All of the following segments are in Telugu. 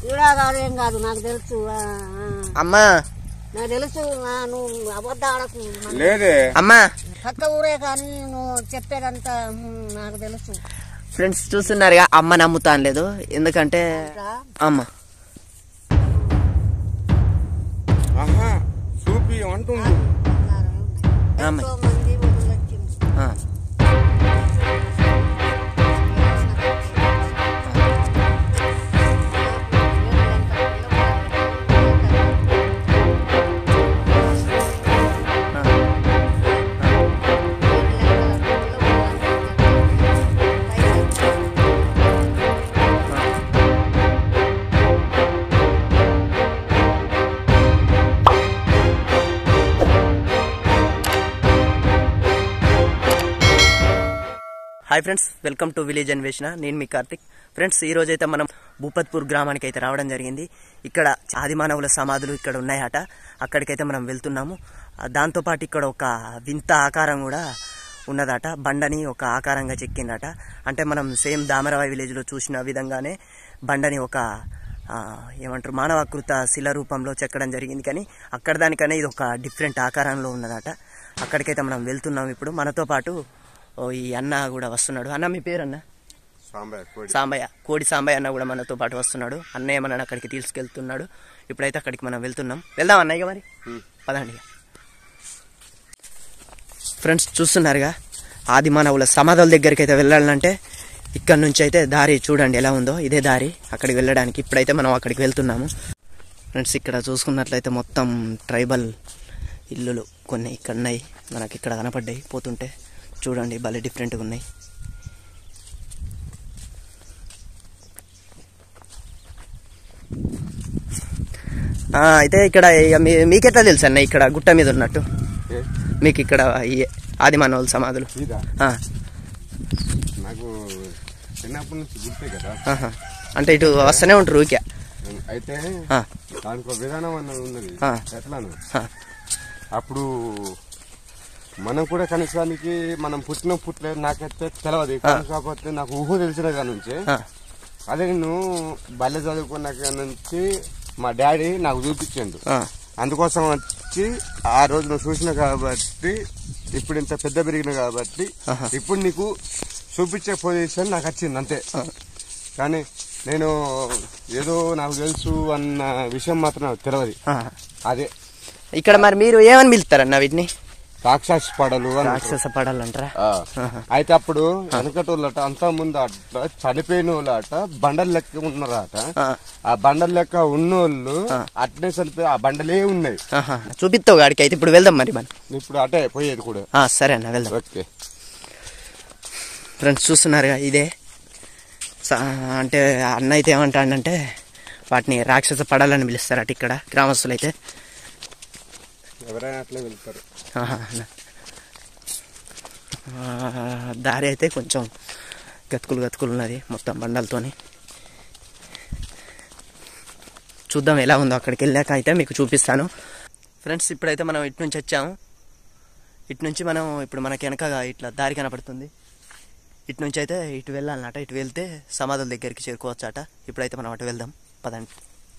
ఈడా కాదు ఏం కాదు నాకు తెలుసు ఆ, ఆ. అమ్మా నాకు తెలుసు ఆ, నువ్వు అబద్ధం ఆడకు లేదే అమ్మా పక్క ఊరే కానీ నువ్వు చెప్పేదంతా ఉమ్, నాకు తెలుసు ఫ్రెండ్స్ చూస్తున్నారుగా అమ్మ నమ్ముతాను లేదు ఎందుకంటే రా. అమ్మ ఆహా చూపి అంటుండు అమ్మ ఎంతో మంది వదిలొచ్చింది ఆ. ఆ. Hi friends welcome to village అన్వేషణ నేను మీ కార్తిక్ ఫ్రెండ్స్ ఈ రోజు అయితే మనం భూపత్పూర్ గ్రామానికి అయితే రావడం జరిగింది ఇక్కడ ఆదిమానవుల సమాధులు ఇక్కడ ఉన్నాయట అక్కడికైతే మనం వెళ్తున్నాము ఆ, దాంతోపాటు ఇక్కడ ఒక వింత ఆకారం కూడా ఉన్నదట బండని ఒక ఆకారంగా చెక్కిందట అంటే మనం సేమ్ దామరవాయి విలేజ్లో చూసిన విధంగానే బండని ఒక ఆ, ఏమంటారు మానవాకృత శిల రూపంలో చెక్కడం జరిగింది కానీ అక్కడ దానికనే ఇది ఒక డిఫరెంట్ ఆకారంలో ఉన్నదట అక్కడికైతే మనం వెళ్తున్నాం ఇప్పుడు మనతో పాటు ఓ ఈ అన్న కూడా వస్తున్నాడు అన్న మీ పేరు అన్న సాంబార్ కోడి సాంబయ్య కోడి సాంబయ్య అన్న కూడా మనతో పాటు వస్తున్నాడు అన్నయ్య మనని అక్కడికి తీసుకెళ్తున్నాడు ఇప్పుడైతే అక్కడికి మనం వెళ్తున్నాం వెళ్దాం అన్నయ్య మరి పదండి ఇక. ఫ్రెండ్స్ చూస్తున్నారుగా ఆది మానవుల సమాధుల దగ్గరికి అయితే వెళ్ళాలంటే ఇక్కడ నుంచి అయితే దారి చూడండి ఎలా ఉందో ఇదే దారి అక్కడికి వెళ్ళడానికి ఇప్పుడైతే మనం అక్కడికి వెళ్తున్నాము ఫ్రెండ్స్ ఇక్కడ చూసుకున్నట్లయితే మొత్తం ట్రైబల్ ఇల్లులు కొన్ని ఇక్కడ ఉన్నాయి మనకి ఇక్కడ కనపడ్డాయి పోతుంటే చూడండి భలే డిఫరెంట్గా ఉన్నాయి ఆ, అయితే ఇక్కడ ఇక మీ మీకెట్లా తెలుసు అన్న ఇక్కడ గుట్ట మీద ఉన్నట్టు ఏ? మీకు ఇక్కడ ఈ ఆదిమానవుల సమాధులు ఇదా ఆ, నాకు చిన్నప్పటి నుంచి గుర్తే కదా ఆహా. అంటే ఇటు వస్తూనే ఉంటారు ఊరికే అయితే ఆ, దానికి ఒక విధానం అన్నది ఉన్నది ఆ. ఎట్లాను ఆ, అప్పుడు మనం కూడా కనీసానికి మనం పుట్టిన పుట్టలేదు నాకైతే తెలియదు కానీ కాకపోతే నాకు ఊహ తెలిసిన కాడ నుంచి ఆ, అదే నేను బల్లె చదువుకున్న కాడ నుంచి మా డాడీ నాకు చూపించిండు ఆ, అందుకోసం వచ్చి ఆ రోజు నువ్వు చూసిన కాబట్టి ఇప్పుడు ఇంత పెద్ద పెరిగిన కాబట్టి ఆహా. ఇప్పుడు నీకు చూపించే పొజిషన్ నాకు వచ్చింది అంతే ఆ. కానీ నేను ఏదో నాకు తెలుసు అన్న విషయం మాత్రం నాకు తెలియదు ఆ. అదే ఇక్కడ మరి మీరు ఏమని పిలుస్తారన్న వీటిని రాక్షస పడలు అని రాక్షస పడాలంటారా ఆ. ఆహా. అయితే అప్పుడు వెనకటోళ్ళట అంత ముందు అట్లా చనిపోయిన వాళ్ళట బండల లెక్క ఉన్నారట ఆ, ఆ బండల లెక్క ఉన్నోళ్ళు అట్నే చనిపోయి ఆ బండలే ఉన్నాయి ఆహా. చూపిస్తావు గాడికి అయితే ఇప్పుడు వెళ్దాం మరి మనం ఇప్పుడు అటే పోయేది కూడా ఆ, సరే అన్న వెళ్దాం ఓకే ఫ్రెండ్స్ చూస్తున్నారుగా ఇదే స- అంటే అన్న అయితే ఏమంటాడంటే వాటిని రాక్షస పడాలని పిలుస్తారట ఇక్కడ గ్రామస్తులు అయితే ఎవరైనా అట్లే వెళ్తారు ఆహా, అన్న. ఆ, దారి అయితే కొంచెం గతుకులు గతుకులు ఉన్నది మొత్తం బండలతోని చూద్దాం ఎలా ఉందో అక్కడికి వెళ్ళాక అయితే మీకు చూపిస్తాను ఫ్రెండ్స్ ఇప్పుడైతే మనం ఇటు నుంచి వచ్చాము ఇటు నుంచి మనం ఇప్పుడు మనకి వెనకగా ఇట్లా దారి కనపడుతుంది ఇటు నుంచి అయితే ఇటు వెళ్ళాలన్నట ఇటు వెళ్తే సమాధుల దగ్గరికి చేరుకోవచ్చట ఇప్పుడైతే మనం అటు వెళ్దాం పదండి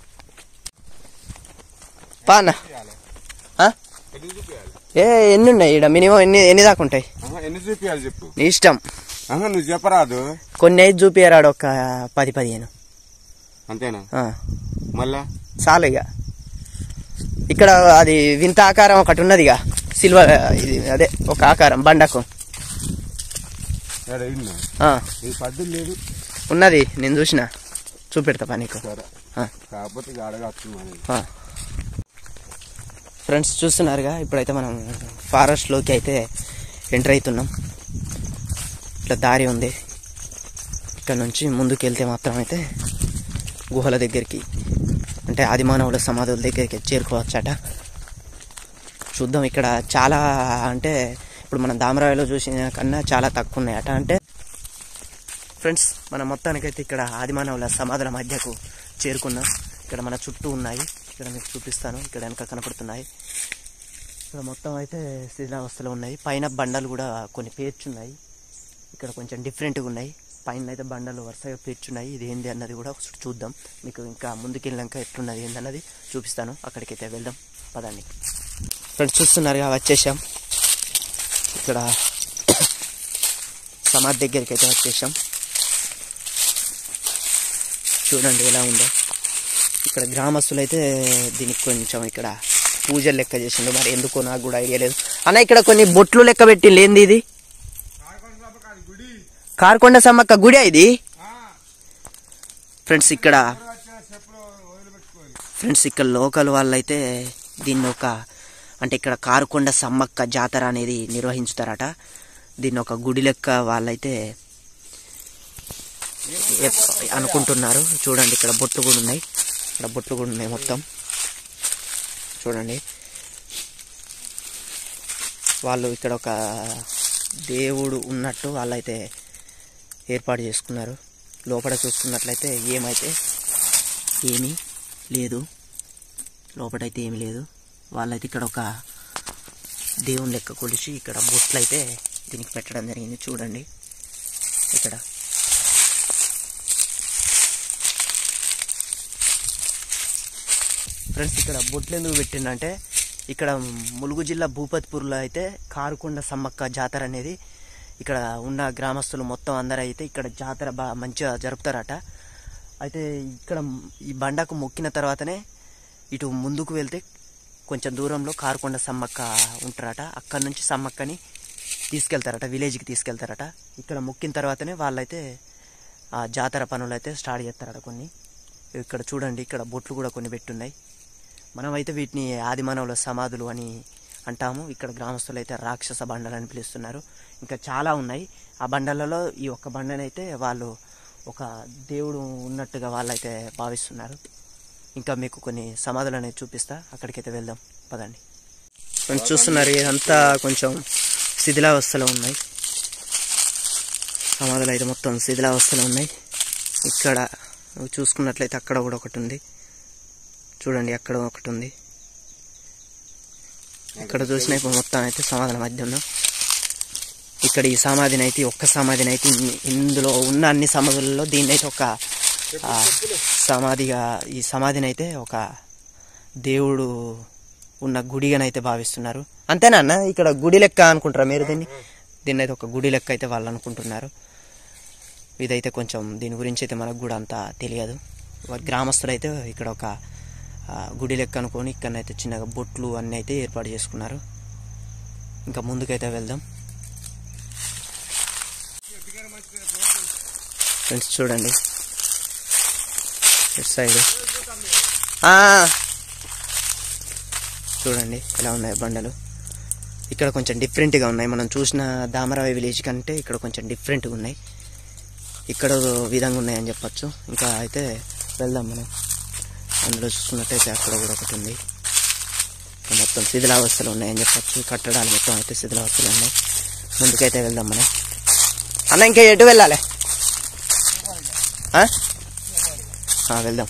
పా అన్న ఆ? ఏ ఎన్ని ఉన్నాయి ఇక్కడ మినిమం ఎన్ని ఎన్ని దాకా ఉంటాయి ఆహా, ఎన్ని చూపియాలి చెప్పు నీ ఇష్టం ఆహా నువ్వు చెప్పరాదు కొన్ని ఐదు చూపియరాడు ఒక పది పదిహేను అంతేనా ఆ, మళ్ళా చాలు ఇక ఇక్కడ అది వింత ఆకారం ఒకటి ఉన్నదిగా సిల్వర్ ఇది అదే ఒక ఆకారం బండకు ఏడ ఇన్నా ఆ, ఈ పద్ధతి లేదు ఉన్నది నేను చూసిన చూపెడతా పా నీకు సరే ఆ, కాకపోతే ఇక అడగచ్చు ఆ. ఫ్రెండ్స్ చూస్తున్నారుగా ఇప్పుడైతే మనం ఫారెస్ట్లోకి అయితే ఎంటర్ అవుతున్నాం ఇట్లా దారి ఉంది ఇక్కడ నుంచి ముందుకు వెళ్తే మాత్రం అయితే గుహల దగ్గరికి అంటే ఆదిమానవుల సమాధుల దగ్గరికి చేరుకోవచ్చట చూద్దాం ఇక్కడ చాలా అంటే ఇప్పుడు మనం దామరాయిలో చూసిన కన్నా చాలా తక్కువ ఉన్నాయట అంటే ఫ్రెండ్స్ మన మొత్తానికైతే ఇక్కడ ఆదిమానవుల సమాధుల మధ్యకు చేరుకున్నాం ఇక్కడ మన చుట్టూ ఉన్నాయి ఇక్కడ మీకు చూపిస్తాను ఇక్కడ వెనక కనపడుతున్నాయి ఇక్కడ మొత్తం అయితే శిథిలావస్థలో ఉన్నాయి పైన బండలు కూడా కొన్ని పేర్చున్నాయి ఇక్కడ కొంచెం డిఫరెంట్గా ఉన్నాయి పైన అయితే బండలు వరుసగా పేర్చున్నాయి ఇది ఏంది అన్నది కూడా ఒకసారి చూద్దాం మీకు ఇంకా ముందుకెళ్ళాక ఎట్లున్నది ఏందన్నది చూపిస్తాను అక్కడికైతే వెళ్దాం పదండి ఫ్రెండ్స్ చూస్తున్నారుగా వచ్చేసాం ఇక్కడ సమాధి దగ్గరికి అయితే వచ్చేసాం చూడండి ఎలా ఉందో ఇక్కడ గ్రామస్తులు అయితే దీనికి కొంచెం ఇక్కడ పూజలు లెక్క చేసిండు మరి ఎందుకో నాకు కూడా ఐడియా లేదు అన్న ఇక్కడ కొన్ని బొట్లు లెక్క పెట్టి లేనిది ఇది కార్కొండ సమ్మక్క గుడి ఇది ఫ్రెండ్స్ ఇక్కడ ఫ్రెండ్స్ ఇక్కడ లోకల్ వాళ్ళైతే దీన్ని ఒక అంటే ఇక్కడ కారుకొండ సమ్మక్క జాతర అనేది నిర్వహించుతారట దీన్ని ఒక గుడి లెక్క వాళ్ళైతే ఎప్- అనుకుంటున్నారు చూడండి ఇక్కడ బొట్లు కూడా ఉన్నాయి ఇక్కడ బొట్లు కూడా ఉన్నాయి మొత్తం చూడండి వాళ్ళు ఇక్కడ ఒక దేవుడు ఉన్నట్టు వాళ్ళైతే ఏర్పాటు చేసుకున్నారు లోపల చూసుకున్నట్లయితే ఏమైతే ఏమీ లేదు లోపలైతే ఏమీ లేదు వాళ్ళైతే ఇక్కడ ఒక దేవుని లెక్క కొలిచి ఇక్కడ బొట్లు అయితే దీనికి పెట్టడం జరిగింది చూడండి ఇక్కడ ఫ్రెండ్స్ ఇక్కడ బొట్లు ఎందుకు పెట్టిండంటే ఇక్కడ ములుగు జిల్లా భూపత్పూర్లో అయితే కారుకొండ సమ్మక్క జాతర అనేది ఇక్కడ ఉన్న గ్రామస్తులు మొత్తం అందరూ అయితే ఇక్కడ జాతర బాగా మంచిగా జరుపుతారట అయితే ఇక్కడ ఈ బండకు మొక్కిన తర్వాతనే ఇటు ముందుకు వెళ్తే కొంచెం దూరంలో కారుకొండ సమ్మక్క ఉంటారట అక్కడ నుంచి సమ్మక్కని తీసుకెళ్తారట విలేజ్కి తీసుకెళ్తారట ఇక్కడ మొక్కిన తర్వాతనే వాళ్ళైతే ఆ జాతర పనులు అయితే స్టార్ట్ చేస్తారట కొన్ని ఇక్కడ చూడండి ఇక్కడ బొట్లు కూడా కొన్ని పెట్టున్నాయి మనమైతే వీటిని ఆదిమానవుల సమాధులు అని అంటాము ఇక్కడ గ్రామస్తులు అయితే రాక్షస బండలు అని పిలుస్తున్నారు ఇంకా చాలా ఉన్నాయి ఆ బండలలో ఈ ఒక్క బండనైతే వాళ్ళు ఒక దేవుడు ఉన్నట్టుగా వాళ్ళైతే భావిస్తున్నారు ఇంకా మీకు కొన్ని సమాధులు అనేది చూపిస్తా అక్కడికైతే వెళ్దాం పదండి ఫ్రెండ్స్ చూస్తున్నారు ఇదంతా కొంచెం శిథిలావస్థలో ఉన్నాయి సమాధులు అయితే మొత్తం శిథిలావస్థలో ఉన్నాయి ఇక్కడ నువ్వు చూసుకున్నట్లయితే అక్కడ కూడా ఒకటి ఉంది చూడండి అక్కడ ఒకటి ఉంది ఇక్కడ చూసిన ఇప్పుడు మొత్తం అయితే సమాధుల మధ్య ఉన్నాం ఇక్కడ ఈ సమాధిని అయితే ఈ ఒక్క సమాధిని అయితే ఇన్ని- ఇందులో ఉన్న అన్ని సమాధులలో దీన్ని అయితే ఒక ఆ, సమాధిగా ఈ సమాధిని అయితే ఒక దేవుడు ఉన్న గుడిగానైతే భావిస్తున్నారు అంతేనా అన్న ఇక్కడ గుడి లెక్క అనుకుంటారా మీరు దీన్ని దీన్ని అయితే ఒక గుడి లెక్క అయితే వాళ్ళు అనుకుంటున్నారు ఇదైతే కొంచెం దీని గురించి అయితే మనకు కూడా అంత తెలియదు వా- గ్రామస్తులు అయితే ఇక్కడ ఒక ఆ, గుడి లెక్క అనుకొని ఇక్కడనైతే చిన్నగా బొట్లు అన్నీ అయితే ఏర్పాటు చేసుకున్నారు ఇంకా ముందుకైతే వెళ్దాం ఫ్రెండ్స్ చూడండి ఇటు సైడ్ ఆ, చూడండి ఎలా ఉన్నాయి బండలు ఇక్కడ కొంచెం డిఫరెంట్గా ఉన్నాయి మనం చూసిన దామరావి విలేజ్ కంటే ఇక్కడ కొంచెం డిఫరెంట్గా ఉన్నాయి ఇక్కడ ఒక విధంగా ఉన్నాయని చెప్పొచ్చు ఇంకా అయితే వెళ్దాం మనం అందులో చూసుకున్నట్టయితే అక్కడ కూడా ఒకటి ఉంది మొత్తం శిథిలావస్థలు ఉన్నాయని చెప్పొచ్చు ఈ కట్టడాలు మొత్తం అయితే శిథిలావస్థలు ఉన్నాయి ముందుకైతే వెళ్దాం మనం అన్న ఇంకా ఎటు వెళ్ళాలి ఆ? ఆ, వెళ్దాం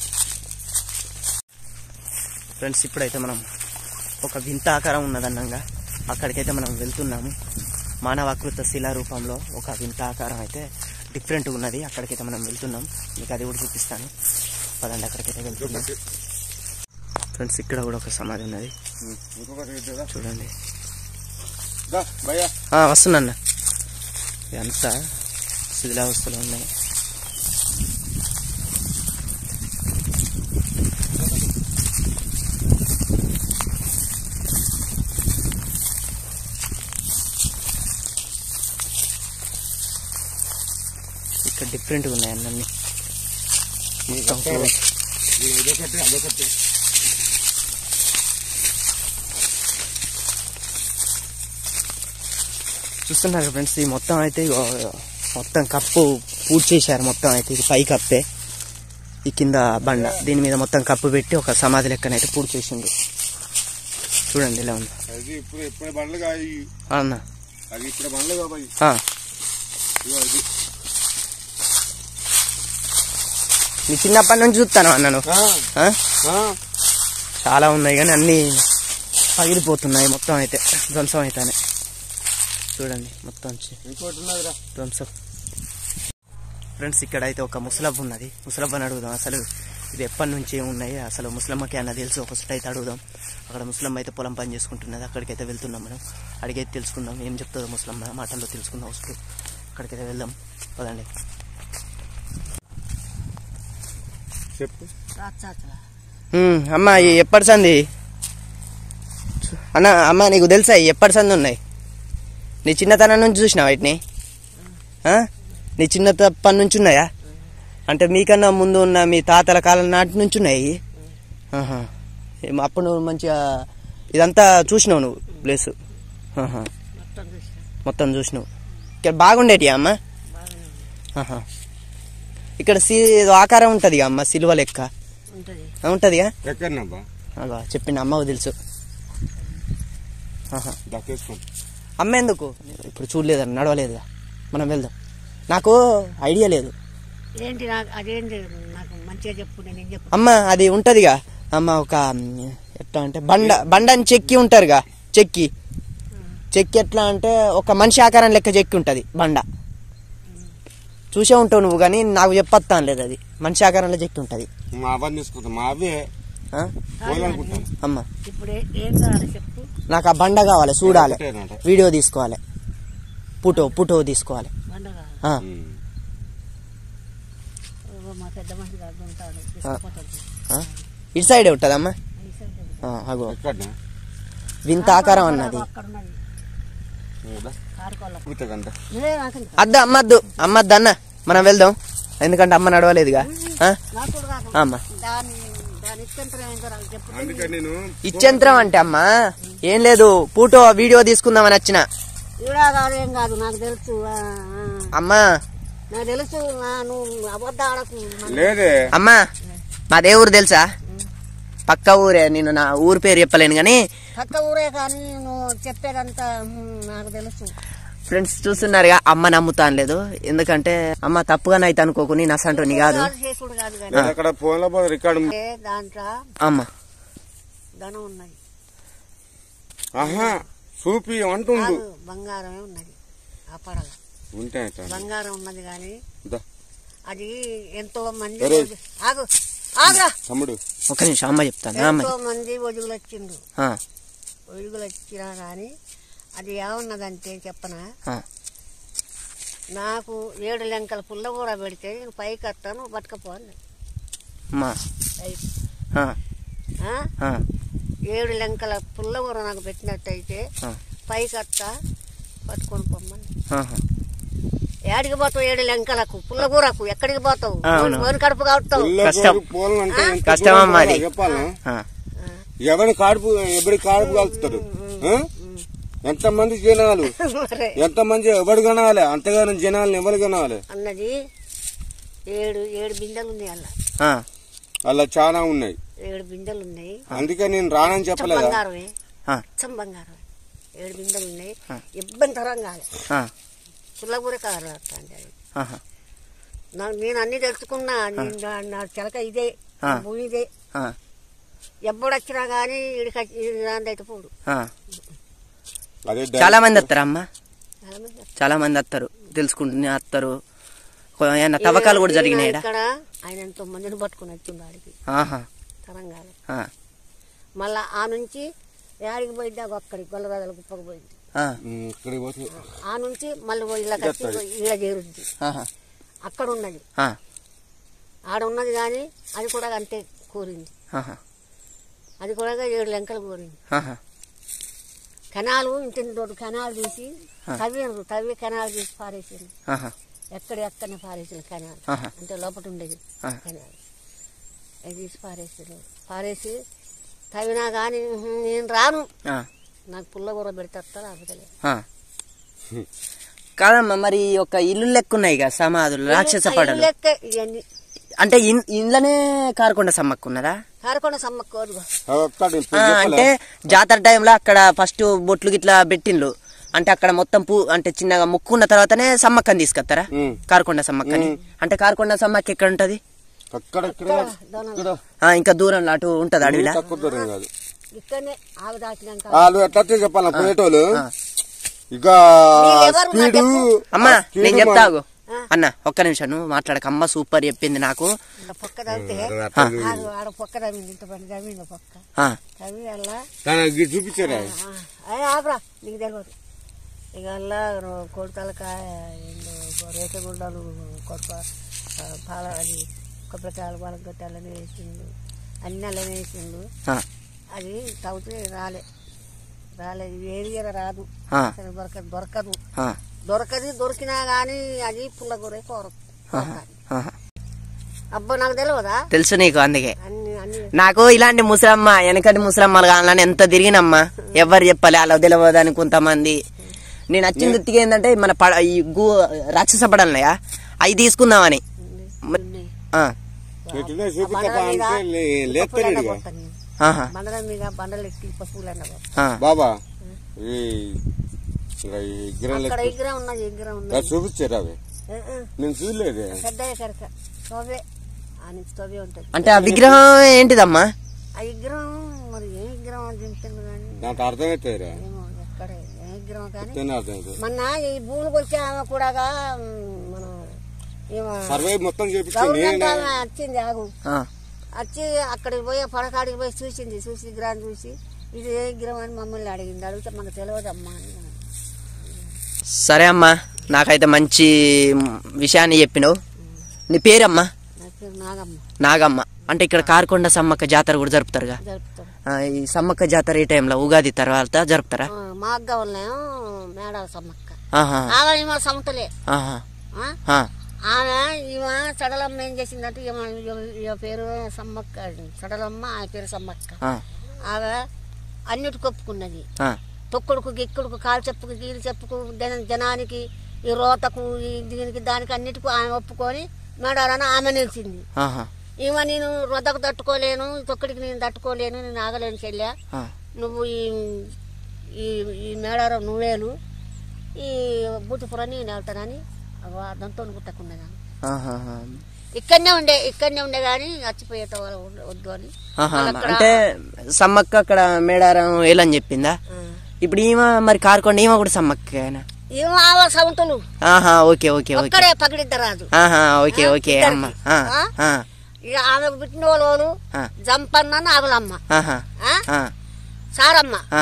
ఫ్రెండ్స్ ఇప్పుడైతే మనం ఒక వింత ఆకారం ఉన్నదన్నంగా అక్కడికైతే మనం వెళ్తున్నాము మానవాకృత శిలా రూపంలో ఒక వింత ఆకారం అయితే డిఫరెంట్గా ఉన్నది అక్కడికైతే మనం వెళ్తున్నాం మీకు అది కూడా చూపిస్తాను పదండి అక్కడికైతే వెళ్తున్నాం ఫ్రెండ్స్ ఇక్కడ కూడా ఒక సమాధి ఉన్నది ఇంకొకటి ఏంటిదా? చూడండి దా, భయ్యా ఆ, వస్తున్నా ఇదంతా శిథిలావస్థలో ఉన్నాయి ఇక్కడ డిఫరెంట్గా ఉన్నాయి అన్నీ మొత్తం close. ఇదొకటి అదొకటి చూస్తున్నారు ఫ్రెండ్స్ ఈ మొత్తం అయితే ఇగో మొత్తం కప్పు పూర్తి చేశారు మొత్తం అయితే ఇది పై కప్పే ఈ కింద బండ దీని మీద మొత్తం కప్పు పెట్టి ఒక సమాధి లెక్కనైతే పూర్తి చేసింది చూడండి ఇలా ఉంది అది ఇప్పుడు ఇప్పుడు బండ్లుగా అయ్యి ఆ అన్న అది ఇప్పుడు బండ్లుగా పోయి ఆ, ఇగో ఇది నీ చిన్నప్పటి నుంచి చూస్తాను అన్నను ఆ, ఆ? ఆ, చాలా ఉన్నాయి కానీ అన్నీ పగిలిపోతున్నాయి మొత్తం అయితే ధ్వంసం అయితేనే చూడండి మొత్తం వచ్చి ఇంకోటి ఉన్నదిరా ధ్వంసం ఫ్రెండ్స్ ఇక్కడ అయితే ఒక ముసలబ్బ ఉన్నది ముసలబ్బని అడుగుదాం అసలు ఇది ఎప్పటి నుంచి ఉన్నాయి అసలు ముసలమ్మకి అన్న తెలుసు ఒక సుట్ అయితే అడుగుదాం అక్కడ ముసలమ్మ అయితే పొలం పని చేసుకుంటున్నది అక్కడికైతే వెళ్తున్నాం మనం అడిగైతే తెలుసుకుందాం ఏం చెప్తుందో ముసలమ్మ మాటల్లో తెలుసుకుందాం వస్తూ అక్కడికైతే వెళ్దాం పదండి చెప్పు రాచాచల ఉమ్, అమ్మ ఈ ఎప్పటి సంది అన్న అమ్మ నీకు తెలుసా ఈ ఎప్పటి సంది ఉన్నాయి నీ చిన్నతనం నుంచి చూసినావా వీటిని ఆ? నీ చిన్నతప్పటి నుంచి ఉన్నాయా అంటే మీకన్నా ముందు ఉన్న మీ తాతల కాలం నాటి నుంచి ఉన్నాయి ఆహా. ఏం అప్పుడు నువ్వు మంచిగా ఇదంతా చూసినావు నువ్వు ప్లేస్ ఆహా. మొత్తం చూసిన మొత్తం చూసినావు ఇక్కడ బాగుండేటి అమ్మ బాగానే ఉంది. ఆహా. ఇక్కడ సి ఏదో ఆకారం ఉంటుంది అమ్మ సిలువ లెక్క ఉంటది ఆ, ఉంటదిగా ఎక్కడనబ్బా అలా చెప్పిన అమ్మకు తెలుసు ఆహా. దక్కేసుకోండి అమ్మ ఎందుకు ఇప్పుడు చూడలేదు నడవలేదుగా మనం వెళ్దాం నాకు ఐడియా లేదు ఏంటి నాకు అదేంటి నాకు మంచిగా చెప్పు నేను ఏం చెప్పు అమ్మ అది ఉంటదిగా అమ్మ ఒక మ్, ఎట్లా అంటే బండ బండని చెక్కి ఉంటారుగా చెక్కి చెక్కి ఎట్లా అంటే ఒక మనిషి ఆకారం లెక్క చెక్కి ఉంటది బండ చూసే ఉంటావు నువ్వు కానీ నాకు చెప్పత్తాను లేదు అది మనిషి ఆకారంలో చెక్కి ఉంటది మా అవ్వని తీసుకుంటాం మా అవే ఆ? పోవాలనుకుంటాను అమ్మ ఇప్పుడు ఏ- ఏం కావాలి చెప్పు నాకు ఆ బండ కావాలి చూడాలి ఒకటేనంట. వీడియో తీసుకోవాలి ఫోటో ఫోటో తీసుకోవాలి బండ కావాలి ఆ, ఉమ్. ఓ, మా పెద్ద మనిషి కాదు ఉంటాడు తీసుకుపోతాడు ఆ. ఇటు సైడే ఉంటుందమ్మా ఈ సైడ్ ఉంది. ఆ, అగో ఎక్కడనా వింత ఆకారం అన్నది అక్కడ ఉన్నది ఏదా? కారుకోళ్ళ ఉతకంట. ఇదే నాకు అద్ద అమ్మద్దు అమ్మద్దు అన్న మనం వెళ్దాం ఎందుకంటే అమ్మ నడవలేదుగా ఆ? నాకు కూడా కాదు అమ్మ దాని దాని ఇచ్చంతరం ఏంటో నాకు చెప్పు అందుకే నేను ఇచ్చంత్రం అంటే అమ్మా ఏం లేదు ఫోటో వీడియో తీసుకుందామని వచ్చిన ఈడా కాదు ఏం కాదు నాకు తెలుసు ఆ, ఆ. అమ్మా నాకు తెలుసు ఆ, నువ్వు అబద్ధ ఆడకు మన- లేదే అమ్మా మాదే ఊరు తెలుసా పక్క ఊరే నేను నా ఊరు పేరు చెప్పలేను కానీ పక్క ఊరే కానీ నువ్వు చెప్పేదంతా ఉమ్, నాకు తెలుసు ఫ్రెండ్స్ చూస్తున్నారుగా అమ్మ నమ్ముతాను లేదు ఎందుకంటే అమ్మ తప్పుగానే అయితే అనుకోకు నేను అసంటోని కాదు కాదు చేసుడు కాదు కానీ నేను అక్కడ ఫోన్ లో రికార్డు ఏ దాంట్లో అమ్మ ధనం ఉన్నది ఆహా చూపి అంటుండు కాదు బంగారమే ఉన్నది ఆ పడగ ఉంటే అయితే. బంగారం ఉన్నది కానీ దా. అది ఎంతో మంది ఒరేయ్. వజు- ఆగు ఆగురా తమ్ముడు ఒక నిమిషం అమ్మ చెప్తాను ఆ, అమ్మ ఎంతో మంది ఒడుగులు వచ్చిండు ఆ, ఒడుగులు వచ్చినా కానీ అది ఏమన్నదంటే చెప్పనా ఆ, నాకు ఏడు లెంకల పుల్ల కూడా పెడితే నేను పైకి వస్తాను పట్టుకపోను అమ్మా పైకి ఆ, ఆ? ఆ, ఏడు లెంకల పుల్ల కూర నాకు పెట్టినట్టయితే ఆ, పైకి వస్తా పట్టుకొని పొమ్మని ఆహా. ఏడికి పోతావు ఏడు లెంకలకు పుల్ల కూరకు ఎక్కడికి పోతావు ఆ, అవును. ఓని కడుపు కావుతావు కష్టం. పోలం అంటే ఎంత కష్టం దూరం అమ్మా అది. పోవాలో చెప్పాలా ఆ, ఎవరి కాడుపు ఎవరి కాడుపు కాలుతారు ఎంత మంది జనాలు మరే ఎంత మంది ఎవరు కనాలి అంతగానో జనాలను ఎవరు కనాలి అన్నది ఏడు ఏడు బిందెలు ఉన్నాయి అలా ఆ, అలా చాలా ఉన్నాయి ఏడు బిందెలు ఉన్నాయి అందుకే నేను రానని అచ్చం చెప్పలేదా బంగారమే ఆ, అచ్చం బంగారమే ఏడు బిందెలు ఉన్నాయి ఆ. ఇబ్బందికరం కాదు ఆ, పుల్లగూర కాదు అంటే అది ఆహా. నాకు నేను అన్ని తెలుసుకున్నా నేను నా- నా చిలక ఇదే ఆ. భూమి ఇదే ఆ, ఎప్పుడు వచ్చినా కానీ ఇడికి అయితే పోడు ఆ. అదే చాలా మంది వస్తారు అమ్మ చాలా మంది వస్తారు. చాలా మంది వస్తారు తెలుసుకుంటున్నా వస్తారు కొ- ఏమన్నా తవ్వకాలు కూడా జరిగినాయి ఈడ? ఇక్కడ ఆయన ఎంతో మందిని పట్టుకుని వచ్చిండు ఆడికి ఆహా తెలంగాణ ఆ, మళ్ళా ఆ నుంచి యాడికి పోయింది అగో అక్కడికి గొల్లరాజల గుప్పకు పోయింది ఆ, ఉమ్, ఇక్కడికి పోతే ఆ నుంచి మళ్ళీ ఇలా కచ్చి ఇలా చేరుద్ది ఆహా. అక్కడ ఉన్నది ఆ, ఆడ ఉన్నది కానీ అది కూడా అంతే కూరింది ఆహా. అది కూడా ఏడు లెంకలు కూరింది ఆహా. కెనాలు ఇంటి రోడ్డు కెనాలు తీసి తవ్వినరు తవ్వి కెనాలు తీసి పారేసింది ఆహా. ఎక్కడ ఎక్కడనే పారేసిన కెనాల్ ఆహా. అంటే లోపల ఉండేది ఆ. కెనాల్ అది తీసి పారేసారు పారేసి తవ్వినా కానీ నేను రాను ఆ, నాకు పుల్ల కూర పెడితే వస్తా లేకపోతే లేదు. ఆ. కాదమ్మా మరి ఈ యొక్క ఇల్లు లెక్క ఉన్నాయి కదా సమాధులు రాక్షస ఆ పడలు ఇల్లు లెక్క ఇవన్నీ అంటే ఇన్- ఇంట్లోనే కారకొండ సమ్మక్క ఉన్నదా కారకొండ సమ్మక్క కోరుగో అక్కడ ఆ, అంటే జాతర టైంలో అక్కడ ఫస్ట్ బొట్లు గిట్లా పెట్టిండ్లు అంటే అక్కడ మొత్తం పూ అంటే చిన్నగా ముక్కున్న తర్వాతనే సమ్మక్కని తీసుకొస్తారా ఉమ్. కారకొండ సమ్మక్కని అంటే కారకొండ సమ్మక్క ఎక్కడ ఉంటది అక్కడ ఇక్కడ ఇక్కడ ఆ, ఇంకా దూరంలో అటు ఉంటది అడవిలా తక్కువ దూరం కాదు ఇక్కడనే ఆగు దాటినాక వాళ్ళు ఎట్లా చెప్పాలి పోయేటోళ్ళు ఆ. ఇక మీరెవరు నాకు స్పీడు చెప్పు. అమ్మా ఆ స్పీడు నేను చెప్తాగు అన్న ఒక్క నిమిషం నువ్వు మాట్లాడక అమ్మ సూపర్ చెప్పింది నాకు ఇంకా పొక్క తవ్వితే అట్లా ఆడు ఆడ పొక్క తవ్వింది ఇంత పని తవ్వింది పొక్క ఆ, తవ్వి అలా తన గి- చూపించారా అదే ఆపరా నీకు తెలియదు ఇక అలా కోడి తలకాయ రేసగుండలు కొత్త ఆ, పాల అది కొబ్బరికాయలు పలగొట్టాలని వేసిండు అన్ని అలానే వేసిండు ఆ, అది తవ్వుతే రాలే రాలేదు ఏరియా రాదు ఆ, అసలు దొరకదు దొరకదు ఆ, దొరకదు దొరికినా కానీ అది పుల్లగూర కూర ఆహా. అబ్బా నాకు తెలియదా తెలుసు నీకు అందుకే అన్ని అన్ని నాకు ఇలాంటి ముసలమ్మ వెనకటి ముసలమ్మలు కావాలని ఎంత తిరిగినమ్మా ఎవరు చెప్పాలి అలా తెలియదు అని కొంతమంది నేను వచ్చిన తిరిగి ఏంటంటే మన పడ ఈ గు రాక్షస పడాలయా అవి తీసుకుందామని ఉన్నాయి. ఆ, ఎట్లా ఆ చూపించక బండల మీద అంటే లే- ఇప్ప లేస్తారు పూలన్న ఇక. కొడతా నేను. ఆహా, బండల మీద బండలు ఎక్కి ఇప్ప పూలన్న కొడతా. ఆ, బాబా ఈ ఇంకా ఈ విగ్రహం అక్కడ లెక్క- విగ్రహం ఉన్నది విగ్రహం అది ఉన్నది చూపించారా అవి ఏ, ఏ, నేను చూడలేదు పెద్ద కరక తోవే ఆ నుంచి తోవే ఉంటుంది అంటే ఆ విగ్రహం ఏంటిదమ్మా ఆ విగ్రహం మరి ఏ విగ్రహం అని చెప్తాను కానీ దాంట్లో అర్థమవుతుందిరా ఏమో ఎక్కడ ఏ విగ్రహం కానీ చెప్తేనే అర్థమవుతుంది మొన్న ఈ భూములు వచ్చే ఆమె కూడా మన ఈమె సర్వే మొత్తం చేపించి గవర్నమెంట్ నేను ఆమె వచ్చింది ఆగు ఆ, వచ్చి అక్కడికి పోయి పడకాడికి పోయి చూసింది చూసి విగ్రహం చూసి ఇది ఏ విగ్రహం అని మమ్మల్ని అడిగింది అడిగితే మాకు తెలియదమ్మా అని అన్నాను. సరే అమ్మా నాకైతే మంచి విషయాన్ని చెప్పినావు నీ పేరమ్మా నా పేరు నాగమ్మ నాగమ్మ అంటే ఇక్కడ కారకొండ సమ్మక్క జాతర కూడా జరుపుతారుగా జరుపుతాం ఆ, ఈ సమ్మక్క జాతర ఈ టైంలో ఉగాది తర్వాత జరుపుతారా ఆ, మా అక్క వాళ్ళేమో మేడాల సమ్మక్క ఆహా, ఆమె ఈమె సమతలే ఆహా, ఆ? ఆ, ఆమె ఈమె సడలమ్మ ఏం చేసిందంటే ఈమె ఈమె పేరు సమ్మక్క సడలమ్మ ఆమె పేరు సమ్మక్క ఆ, ఆమె అన్నిటి ఒప్పుకున్నది ఆ, తొక్కుడుకు గిక్కుడుకు కాలు చెప్పుకు గీలు చెప్పుకు జన- జనానికి ఈ రోతకు ఈ దీనికి దానికి అన్నిటికీ ఆమె ఒప్పుకొని మేడాలని ఆమె నిలిచింది ఆహా, ఈమె నేను రొద్దకు తట్టుకోలేను తొక్కుడికి నేను తట్టుకోలేను నేను ఆగలేను చెల్లె ఆ, నువ్వు ఈ ఈ ఈ మేడారం నువ్వేలు ఈ బూతుపురం నేను వెళ్తానని దాంతో గుట్టకున్నదాన్ని ఆహా, ఆహా. ఇక్కడనే ఉండే ఇక్కడనే ఉండే కానీ చచ్చిపోయేట వాళ్ళు వద్దు అని ఆహా, అంటే సమ్మక్క అక్కడ మేడారం ఏలని చెప్పిందా ఇప్పుడు ఈమె మరి కారకొండ ఈమె కూడా సమ్మక్కనా ఏమో ఆవ సౌంతులు ఆహా ఓకే ఓకే ఓకే ఒక్కడే పగిడిద్దరాదు ఆహా ఓకే ఓకే అమ్మ ఆ, ఆ, ఇక ఆమెకు పుట్టిన వాళ్ళు ఆ. జంపన్న నాగులమ్మ ఆహా, ఆ? ఆ, సారమ్మ ఆ,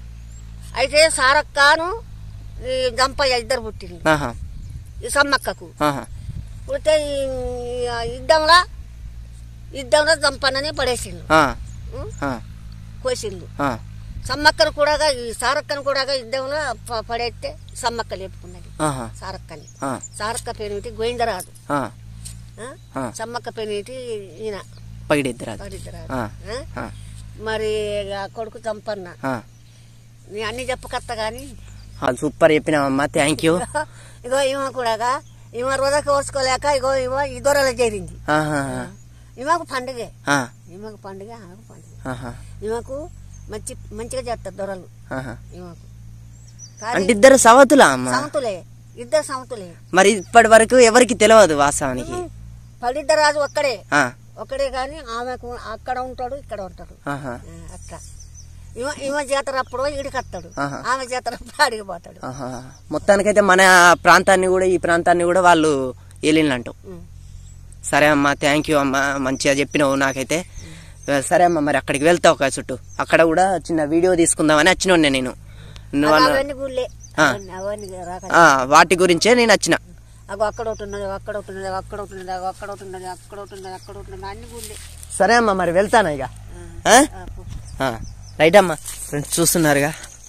అయితే సారక్కను ఈ జంపయ్య ఇద్దరు పుట్టింది ఆహా, ఈ సమ్మక్కకు ఆహా, పుడితే ఈ ఈ యుద్ధంలో యుద్ధంలో జంపన్నని పడేసిండు ఆ, ఉం? ఆ, కోసిండు ఆ, సమ్మక్కను కూడా ఈ సారక్కను కూడా యుద్ధంలో ప- పడేస్తే సమ్మక్క లేపుకున్నది ఆహా, సారక్కని ఆ, సారక్క పేరేమిటి గోవిందరాజు ఆ, ఆ? ఆ. సమ్మక్క పేరేమిటి ఈయన పగిడిద్దరు అది. పడిద్దరాజు ఆ, ఆ? ఆ, మరి ఆ కొడుకు చంపన్న ఆ. నీ అన్ని చెప్పకత్త గాని ఆ, సూపర్ చెప్పినావమ్మా థ్యాంక్ యూ ఇగో ఈమె కూడా ఈమె రోజుకి ఓర్చుకోలేక ఇగో ఈమె ఈ దూరాలు చేరింది ఆహా, ఈమెకు పండుగే ఆ, ఈమెకు పండుగ ఆమెకు పండుగ ఆహా, ఈమెకు మంచి మంచిగా చేస్తారు దొరలు ఆహా. ఈమెకు అంటే కానీ ఇద్దరు సవతులా అమ్మ సమతులే ఇద్దరు సమతులే మరి ఇప్పటి వరకు ఎవరికి తెలియదు వాస్తవానికి పడిద్దరాజు ఒక్కడే ఆ, ఒక్కడే కానీ ఆమెకు అక్కడ ఉంటాడు ఇక్కడ ఉంటాడు ఆహా, ఆ, అట్లా ఈమె ఈమె జాతర అప్పుడు ఈడికి వస్తాడు ఆహా. ఆమె జాతర అప్పుడు ఆడికి పోతాడు ఆహా. మొత్తానికైతే మన ప్రాంతాన్ని కూడా ఈ ప్రాంతాన్ని కూడా వాళ్ళు వెళ్ళిందంటూ ఉం. సరే అమ్మా థ్యాంక్ యూ అమ్మా మంచిగా చెప్పినావు నాకైతే సరే అమ్మా మరి అక్కడికి వెళ్తా ఒక చుట్టూ అక్కడ కూడా చిన్న వీడియో తీసుకుందామని వచ్చిన నేను నువ్వు అన్న- అవన్నీ గుళ్ళే ఆ. అవన్నీ అవన్నీ రాక ఆ, వాటి గురించే నేను వచ్చిన అగో అక్కడ ఒకటి ఉన్నది అక్కడ ఒకటి ఉన్నది అక్కడ ఒకటి ఉన్నది అగో అక్కడ ఒకటి ఉన్నది అక్కడ ఒకటి ఉన్నది అక్కడ ఒకటి ఉన్నది అన్ని గుళ్ళే సరే అమ్మా మరి వెళ్తాను ఇక ఆ? ఆ, పో. ఆ, రైట్ అమ్మా ఫ్రెండ్స్ చూస్తున్నారుగా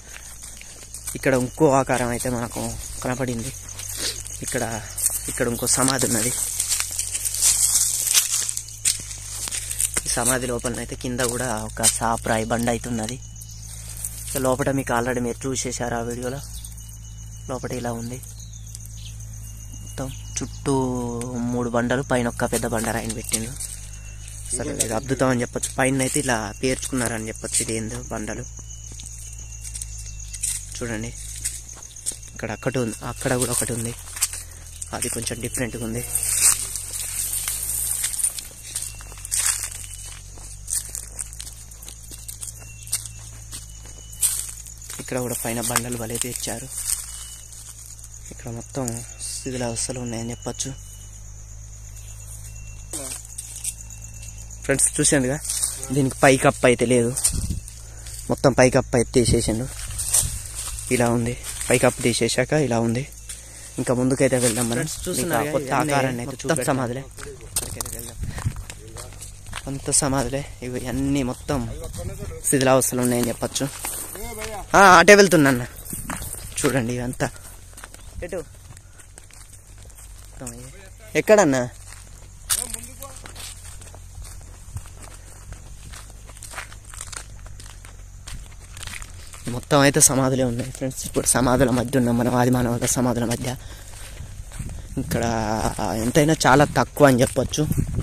ఇక్కడ ఇంకో ఆకారం అయితే మనకు కనపడింది ఇక్కడ ఇక్కడ ఇంకో సమాధి ఉన్నది ఈ సమాధి లోపల అయితే కింద కూడా ఒక సాప్రాయి బండ అయితే ఉన్నది ఇక లోపల మీకు ఆల్రెడీ మీరు చూసేశారు ఆ వీడియోలో లోపల ఇలా ఉంది మొత్తం చుట్టూ మూడు బండలు పైన ఒక్క పెద్ద బండ రాయిని పెట్టిండు సరే ఇది అద్భుతం అని చెప్పొచ్చు పైన అయితే ఇలా పేర్చుకున్నారని చెప్పొచ్చు ఇది ఏందో బండలు చూడండి ఇక్కడ అక్కటి ఉంది అక్కడ కూడా ఒకటి ఉంది అది కొంచెం డిఫరెంట్గా ఉంది ఇక్కడ కూడా పైన బండలు భలే పేర్చారు ఇక్కడ మొత్తం శిథిలావస్థలు ఉన్నాయని చెప్పచ్చు ఫ్రెండ్స్ చూసానుగా దీనికి పై కప్ అయితే లేదు మొత్తం పై కప్ అయితే తీసేసిండు ఇలా ఉంది పై కప్ తీసేశాక ఇలా ఉంది ఇంకా ముందుకైతే వెళ్దాం మనం ఇంకా కొత్త ఆకారాన్ని అయితే మొత్తం సమాధులే అక్కడికైతే వెళ్దాం అంత సమాధులే ఇవి అన్నీ మొత్తం శిథిలావస్థలు ఉన్నాయని చెప్పచ్చు ఆ, అటే వెళ్తున్నా అన్న చూడండి ఇదంతా ఎటు మొత్తం ఇవి. ఎక్కడన్నా మొత్తం అయితే సమాధులే ఉన్నాయి ఫ్రెండ్స్ ఇప్పుడు సమాధుల మధ్య ఉన్నాం మనం ఆది మానవుల సమాధుల మధ్య ఇక్కడ ఎంతైనా చాలా తక్కువ అని చెప్పొచ్చు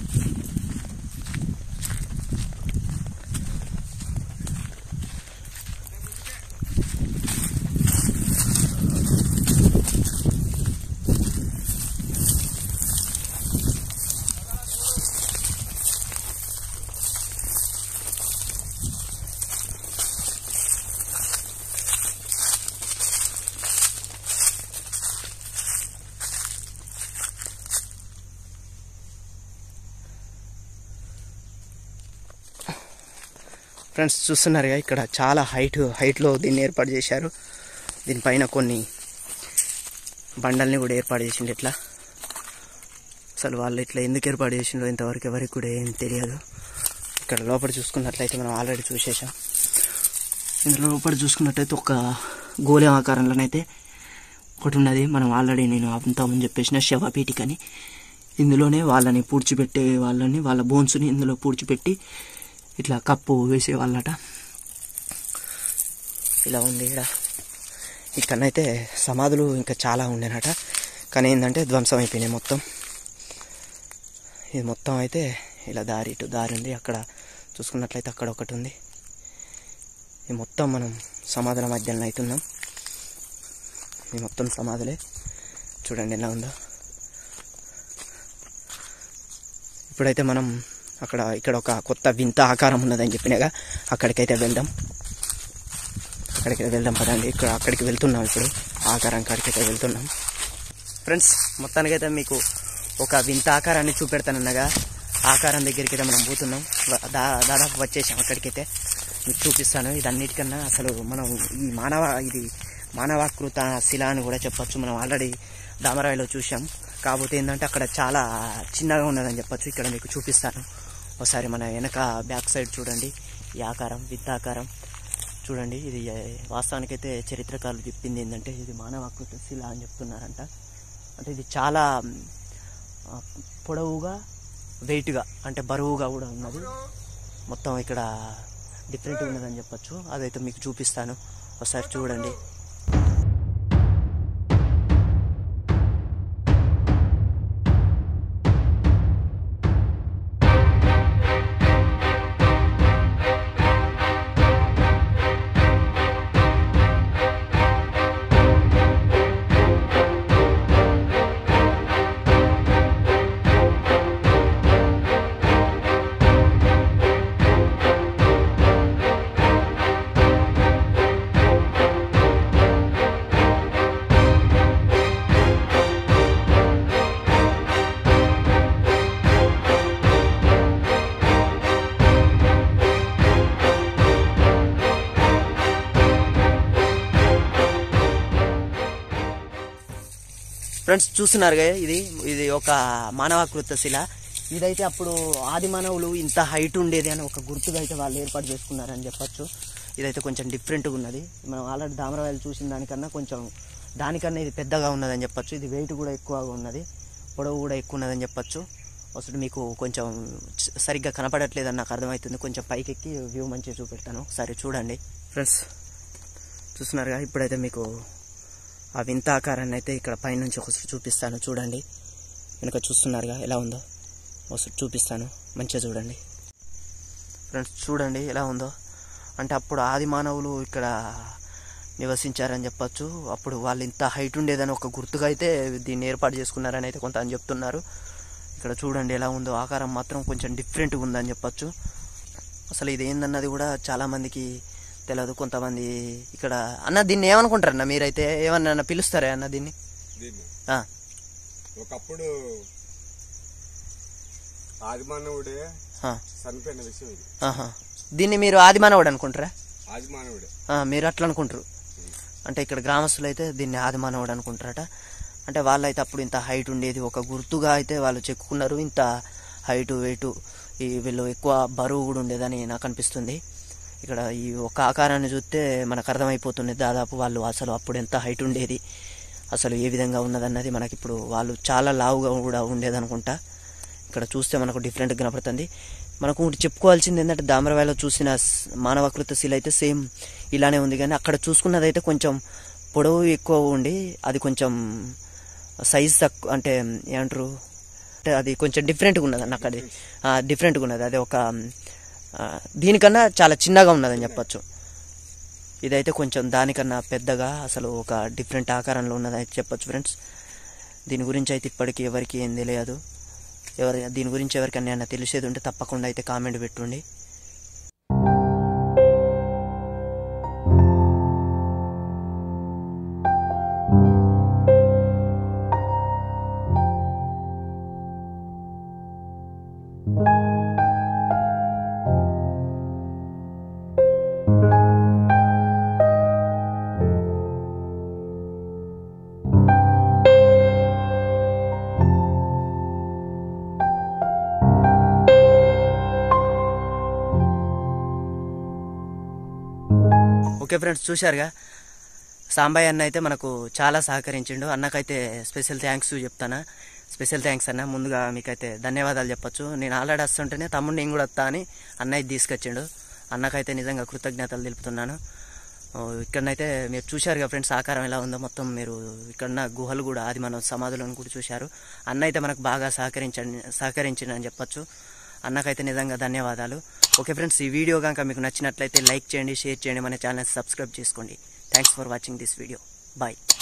ఫ్రెండ్స్ చూస్తున్నారుగా ఇక్కడ చాలా హైట్ హైట్లో దీన్ని ఏర్పాటు చేశారు దీనిపైన కొన్ని బండల్ని కూడా ఏర్పాటు చేసిండు ఇట్లా అసలు వాళ్ళు ఇట్లా ఎందుకు ఏర్పాటు చేసిండ్రో ఇంతవరకు ఎవరికి కూడా ఏం తెలియదు ఇక్కడ లోపల చూసుకున్నట్లయితే మనం ఆల్రెడీ చూసేసాం ఇందులో లోపల చూసుకున్నట్లయితే ఒక గోళం ఆకారంలోనైతే ఒకటి ఉన్నది మనం ఆల్రెడీ నేను అంతకుముందు చెప్పేసిన శవపీఠికని ఇందులోనే వాళ్ళని పూడ్చిపెట్టే వాళ్ళని వాళ్ళ బోన్స్ని ఇందులో పూడ్చిపెట్టి ఇట్లా కప్పు వేసేవాళ్ళట ఇలా ఉంది ఇక్కడ ఇక్కడనైతే సమాధులు ఇంకా చాలా ఉండేనట కానీ ఏంటంటే ధ్వంసం అయిపోయినాయి మొత్తం ఇది మొత్తం అయితే ఇలా దారి ఇటు దారి ఉంది అక్కడ చూసుకున్నట్లయితే అక్కడ ఒకటి ఉంది ఇది మొత్తం మనం సమాధుల మధ్యలో అవుతున్నాం ఇది మొత్తం సమాధులే చూడండి ఎలా ఉందో ఇప్పుడైతే మనం అక్కడ ఇక్కడ ఒక కొత్త వింత ఆకారం ఉన్నదని చెప్పినాగా అక్కడికైతే వెళ్దాం అక్కడికి వెళ్దాం పదండి ఇక్కడ అక్కడికి వెళ్తున్నాం ఇప్పుడు ఆకారం కాడికైతే వెళ్తున్నాం ఫ్రెండ్స్ మొత్తానికైతే మీకు ఒక వింత ఆకారాన్ని చూపెడతానన్నగా ఆకారం దగ్గరికి అయితే మనం పోతున్నాం వ- దా దాదాపు వచ్చేసాం అక్కడికైతే మీకు చూపిస్తాను ఇది అన్నిటికన్నా అసలు మనం ఈ మానవ ఇది మానవాకృత శిల అని కూడా చెప్పొచ్చు మనం ఆల్రెడీ దామరాయిలో చూసాం కాకపోతే ఏంటంటే అక్కడ చాలా చిన్నగా ఉన్నదని చెప్పొచ్చు ఇక్కడ మీకు చూపిస్తాను ఒకసారి మన వెనక బ్యాక్ సైడ్ చూడండి ఈ ఆకారం విత్ ఆకారం చూడండి ఇది ఏ, వాస్తవానికైతే చరిత్రకారులు చెప్పింది ఏంటంటే ఇది మానవాకృత శిల అని చెప్తున్నారంట అంటే ఇది చాలా మ్, ఆ, పొడవుగా వెయిట్గా అంటే బరువుగా కూడా ఉన్నది మొత్తం ఇక్కడ డిఫరెంట్గా ఉన్నదని చెప్పొచ్చు అదైతే మీకు చూపిస్తాను ఒకసారి చూడండి ఫ్రెండ్స్ చూస్తున్నారుగా ఇది ఇది ఒక మానవాకృత శిల ఇదైతే అప్పుడు ఆది మానవులు ఇంత హైట్ ఉండేది అని ఒక గుర్తుగా అయితే వాళ్ళు ఏర్పాటు చేసుకున్నారని చెప్పొచ్చు ఇదైతే కొంచెం డిఫరెంట్గా ఉన్నది మనం ఆల్రెడీ దామరవాయలు చూసిన దానికన్నా కొంచెం దానికన్నా ఇది పెద్దగా ఉన్నదని చెప్పొచ్చు ఇది వెయిట్ కూడా ఎక్కువగా ఉన్నది పొడవు కూడా ఎక్కువ ఉన్నదని చెప్పొచ్చు అసలు మీకు కొంచెం స- సరిగ్గా కనపడట్లేదని నాకు అర్థమవుతుంది కొంచెం పైకెక్కి వ్యూ మంచిగా చూపెడతాను సరే చూడండి ఫ్రెండ్స్ చూస్తున్నారుగా ఇప్పుడైతే మీకు ఆ వింత ఆకారాన్ని అయితే ఇక్కడ పైనుంచి ఒకసారి చూపిస్తాను చూడండి వెనుక చూస్తున్నారుగా ఎలా ఉందో ఒకసారి చూపిస్తాను మంచిగా చూడండి ఫ్రెండ్స్ చూడండి ఎలా ఉందో అంటే అప్పుడు ఆది మానవులు ఇక్కడ నివసించారని చెప్పొచ్చు అప్పుడు వాళ్ళు ఇంత హైట్ ఉండేదని ఒక గుర్తుగా అయితే దీన్ని ఏర్పాటు చేసుకున్నారని అయితే కొంత అని చెప్తున్నారు ఇక్కడ చూడండి ఎలా ఉందో ఆకారం మాత్రం కొంచెం డిఫరెంట్గా ఉందని చెప్పొచ్చు అసలు ఇది ఏందన్నది కూడా చాలా మందికి తెలియదు కొంతమంది ఇక్కడ అన్న దీన్ని ఏమనుకుంటారన్న మీరైతే ఏమన్నా పిలుస్తారా అన్న దీన్ని దీన్ని ఆ, ఒకప్పుడు ఆదిమానవుడే ఆ, చనిపోయిన విషయం ఇది ఆహా. దీన్ని మీరు ఆదిమానవుడు అనుకుంటారా ఆదిమానవుడే ఆ, మీరు అట్లా అనుకుంటారు అంటే ఇక్కడ గ్రామస్తులు అయితే దీన్ని ఆదిమానవుడు అనుకుంటారట అంటే వాళ్ళైతే అప్పుడు ఇంత హైట్ ఉండేది ఒక గుర్తుగా అయితే వాళ్ళు చెక్కుకున్నారు ఇంత హైట్ వెయిట్ ఈ వీళ్ళు ఎక్కువ బరువు కూడా ఉండేదని నాకు అనిపిస్తుంది ఇక్కడ ఈ ఒక ఆకారాన్ని చూస్తే మనకు అర్థమైపోతుంది దాదాపు వాళ్ళు అసలు అప్పుడు ఎంత హైట్ ఉండేది అసలు ఏ విధంగా ఉన్నదన్నది మనకి ఇప్పుడు వాళ్ళు చాలా లావుగా కూడా ఉండేది అనుకుంటా ఇక్కడ చూస్తే మనకు డిఫరెంట్ కనపడుతుంది మనకు ఒకటి చెప్పుకోవాల్సింది ఏంటంటే దామరవాయిలో చూసిన స్- మానవకృత శిల అయితే సేమ్ ఇలానే ఉంది కానీ అక్కడ చూసుకున్నది అయితే కొంచెం పొడవు ఎక్కువ ఉండి అది కొంచెం సైజ్ తక్కువ అంటే ఏమంటారు అంటే అది కొంచెం డిఫరెంట్గా ఉన్నది అన్న అక్కడి డిఫరెంట్గా ఉన్నది అది ఒక ఆ, దీనికన్నా చాలా చిన్నగా ఉన్నదని చెప్పొచ్చు ఇదైతే కొంచెం దానికన్నా పెద్దగా అసలు ఒక డిఫరెంట్ ఆకారంలో ఉన్నదని చెప్పొచ్చు ఫ్రెండ్స్ దీని గురించి అయితే ఇప్పటికీ ఎవరికి ఏం తెలియదు ఎవరి దీని గురించి ఎవరికైనా ఏమైనా తెలిసేది ఉంటే తప్పకుండా అయితే కామెంట్ పెట్టుండి ఓకే ఫ్రెండ్స్ చూశారుగా సాంబాయ్ అన్న అయితే మనకు చాలా సహకరించిండు అన్నకైతే స్పెషల్ థ్యాంక్స్ చెప్తాను స్పెషల్ థ్యాంక్స్ అన్న ముందుగా మీకైతే ధన్యవాదాలు చెప్పొచ్చు నేను ఆల్రెడీ వస్తుంటేనే తమ్ముడు నేను కూడా వస్తా అని అన్నయ్య తీసుకొచ్చిండు అన్నకైతే నిజంగా కృతజ్ఞతలు తెలుపుతున్నాను ఓ, ఇక్కడనైతే మీరు చూశారుగా ఫ్రెండ్స్ ఆకారం ఎలా ఉందో మొత్తం మీరు ఇక్కడున్న గుహలు కూడా అది మనం సమాధులను కూడా చూశారు అన్న అయితే మనకు బాగా సహకరించండి సహకరించిండు అని చెప్పొచ్చు అన్నకైతే నిజంగా ధన్యవాదాలు ఓకే ఫ్రెండ్స్ ఈ వీడియో కనుక మీకు నచ్చినట్లయితే లైక్ చేయండి షేర్ చేయండి మన ఛానల్ సబ్స్క్రైబ్ చేసుకోండి thanks for watching this video bye